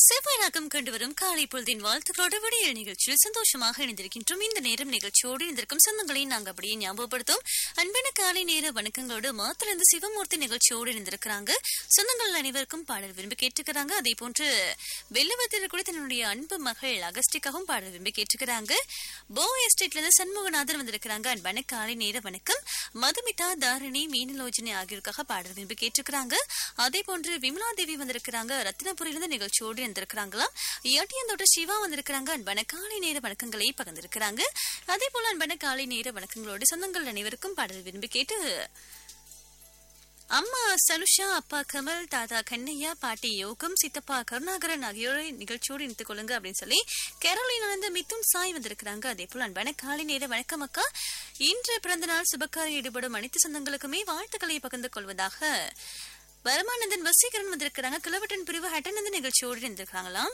செவ்வாய்ராகம் கண்டு வரும் காலை பொழுதின் வாழ்த்துக்களோடு விடியல் நிகழ்ச்சியில் சந்தோஷமாக இணைந்திருக்கின்றோம் இந்த நேரம் நிகழ்ச்சியோடு இணைந்திருக்கும் சொந்தங்களை நாங்கள் அப்படியே ஞாபகப்படுத்தும் அன்பான காலை நேர வணக்கங்களோடு மாத்திலிருந்து சிவமூர்த்தி நிகழ்ச்சியோடு இணைந்திருக்கிறாங்க சொந்தங்கள் அனைவருக்கும் பாடல் விரும்பி கேட்டுக்கிறாங்க அதே போன்று வெள்ளவத்தில் கூட தன்னுடைய அன்பு மகள் அகஸ்டிக்காகவும் பாடல் விரும்பி கேட்டுக்கிறாங்க போ எஸ்டேட்ல இருந்து சண்முகநாதன் வந்திருக்கிறாங்க அன்பான காலை நேர வணக்கம் மதுமிதா தாரிணி மீனலோஜினி ஆகியோருக்காக பாடல் விரும்பி கேட்டுக்கிறாங்க அதே போன்று விமலா தேவி வந்திருக்கிறாங்க ரத்தினபுரியிலிருந்து நிகழ்ச்சியோடு இருந்திருக்கிறாங்களாம் ஏட்டியந்தோட்ட சிவா வந்திருக்கிறாங்க அன்பான காலை நேர வணக்கங்களை பகிர்ந்திருக்கிறாங்க அதே போல அன்பான காலை நேர வணக்கங்களோடு சொந்தங்கள் அனைவருக்கும் பாடல் விரும்பி கேட்டு அம்மா சனுஷா அப்பா கமல் தாத்தா கண்ணையா பாட்டி யோகம் சித்தப்பா கருணாகரன் ஆகியோரை நிகழ்ச்சியோடு இணைத்துக் கொள்ளுங்க அப்படின்னு சொல்லி கேரளிலிருந்து மித்தும் சாய் வந்திருக்கிறாங்க அதே போல அன்பான காலை நேர வணக்கம் அக்கா இன்று பிறந்த நாள் சுபக்காரில் ஈடுபடும் அனைத்து சொந்தங்களுக்குமே வாழ்த்துக்களை பகிர்ந்து கொள்வதாக வருமானந்தன் வசீகரன் வந்திருக்கிறாங்க கிளவட்டன் பிரிவு ஹட்டனந்த நிகழ்ச்சியோடு இருந்திருக்காங்களாம்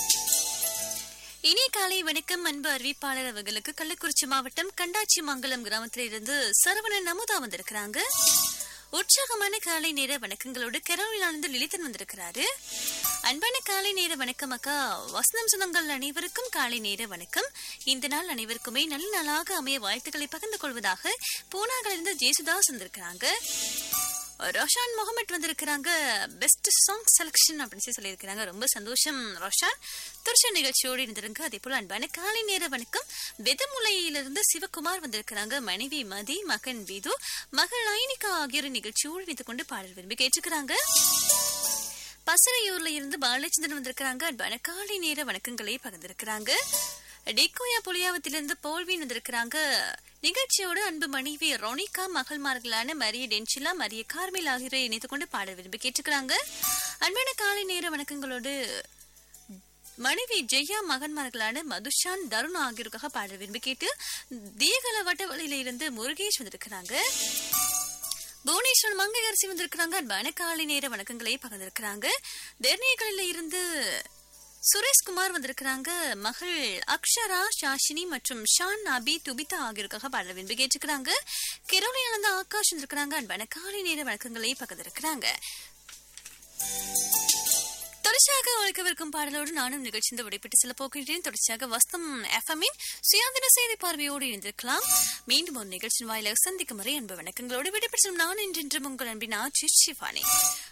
இனிய காலை வணக்கம் அன்பு அறிவிப்பாளர் அவர்களுக்கு கள்ளக்குறிச்சி மாவட்டம் கண்டாச்சி மங்கலம் கிராமத்திலிருந்து சரவணன் அமுதா வந்திருக்கிறாங்க உற்சாகமான காலை நேர வணக்கங்களோடு கரோலினானந்து லலிதன் வந்திருக்கிறாரு அன்பான காலை நேர வணக்கம் அக்கா வசனம் சொந்தங்கள் அனைவருக்கும் காலை நேர வணக்கம் இந்த நாள் அனைவருக்குமே நல்ல நாளாக அமைய வாழ்த்துக்களை பகிர்ந்து கொள்வதாக பூனாவிலிருந்து ஜேசுதாஸ் வந்திருக்கிறாங்க ரோஷான் முகமட் வந்திருக்கிறாங்க பெஸ்ட் சாங் செலக்ஷன் அப்படின்னு சொல்லி சொல்லியிருக்கிறாங்க ரொம்ப சந்தோஷம் ரோஷான் திருச்ச நிகழ்ச்சியோடு இருந்திருங்க அதே போல அன்பான காலை நேர வணக்கம் வெதமுலையிலிருந்து சிவகுமார் வந்திருக்கிறாங்க மனைவி மதி மகன் வீது மகள் ஐனிகா ஆகியோர் நிகழ்ச்சியோடு இணைத்து கொண்டு பாடல் விரும்பி கேட்டுக்கிறாங்க பசறையூர்ல இருந்து பாலச்சந்திரன் வந்திருக்கிறாங்க அன்பான காலை நேர வணக்கங்களை பகிர்ந்திருக்கிறாங்க டிகோயா புலியாவத்திலிருந்து போல்வின் வந்திருக்கிறாங்க நிகழ்ச்சியோடு அன்பு மனைவி ரோனிகா மகள்மார்களான மரிய டென்சிலா மரிய கார்மில் ஆகியோரை இணைத்துக் கொண்டு பாடல் விரும்பி கேட்டுக்கிறாங்க அன்பான காலை நேர வணக்கங்களோடு மனைவி ஜெயா மகன்மார்களான மதுஷான் தருண் ஆகியோருக்காக பாடல் விரும்பி கேட்டு தீகல வட்டவழியில இருந்து முருகேஷ் வந்திருக்கிறாங்க புவனேஸ்வரன் மங்கையரசி வந்திருக்கிறாங்க அன்பான காலை நேர வணக்கங்களை பகிர்ந்திருக்கிறாங்க தெர்னியகளில் இருந்து சுரேஷ்குமார் வந்திருக்கிறாங்க மகள் அக்ஷரா ஷாஷினி மற்றும் ஷான் அபி துபிதா ஆகியோருக்காக பாடல் விரும்பி கேட்டுக்கிறாங்க கிரோலியானந்த ஆகாஷ் வந்திருக்கிறாங்க அன்பான காலை நேர வணக்கங்களை பகிர்ந்திருக்கிறாங்க தொடர்ச்சியாக ஒழிக்கவிருக்கும் பாடலோடு நானும் நிகழ்ச்சிந்து விடைபெற்று செல்ல போகின்றேன் தொடர்ச்சியாக வஸ்தம் எஃப்எம்மின் சுயாதீன செய்தி பார்வையோடு இருந்திருக்கலாம் மீண்டும் ஒரு நிகழ்ச்சியின் வாயிலாக சந்திக்கும் வரை அன்பு வணக்கங்களோடு விடைபெற்று நான் இன்றென்றும் உங்கள் அன்பின் ஆட்சி சிவானி